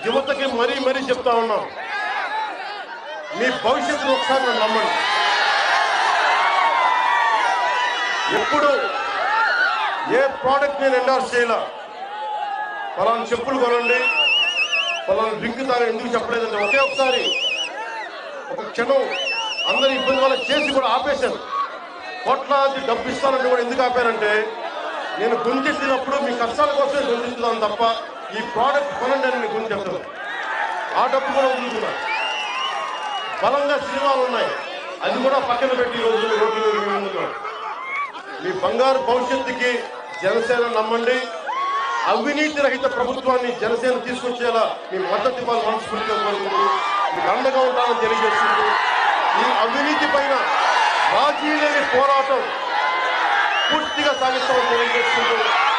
యువతకి మరీ మరీ చెప్తా ఉన్నాం మీ భవిష్యత్తును ఒకసారి నన్ను నమ్మండి ఎప్పుడు ఏ ప్రోడక్ట్ నేను ఎండార్స్ చేయాల పలానా చెప్పులు కొనండి పలానా డ్రింక్ తాగని ఎందుకు చెప్పలేదంటే ఒకే ఒకసారి ఒక క్షణం అందరి ఇబ్బంది వల్ల చేసి కూడా ఆపేశాను కోట్లాది డబ్బు ఇస్తానంటే కూడా ఎందుకు ఆపానంటే నేను గుంజెత్తినప్పుడు మీ కష్టాల కోసమే గుంజెత్తుతాను తప్ప ఈ ప్రోడక్ట్ కొనండి అని గురించి చెప్తాను ఆ డబ్బు కూడా వదులుతున్నాను బలంగా సినిమాలు ఉన్నాయి అది కూడా పక్కన పెట్టి ఈ రోజు రోడ్డు మీద మీ ముందున్నాను. మీ బంగారు భవిష్యత్తుకి జనసేన నమ్మండి అవినీతి రహిత ప్రభుత్వాన్ని జనసేన తీసుకొచ్చేలా మీ మద్దతు ఇవ్వాలి మనస్ఫూర్తిగా కోరుకుంటూ మీకు అండగా ఉంటానని తెలియజేస్తుంటూ ఈ అవినీతి పైన రాజీ లేని పోరాటం పూర్తిగా సాగిస్తామని తెలియజేస్తుంటూ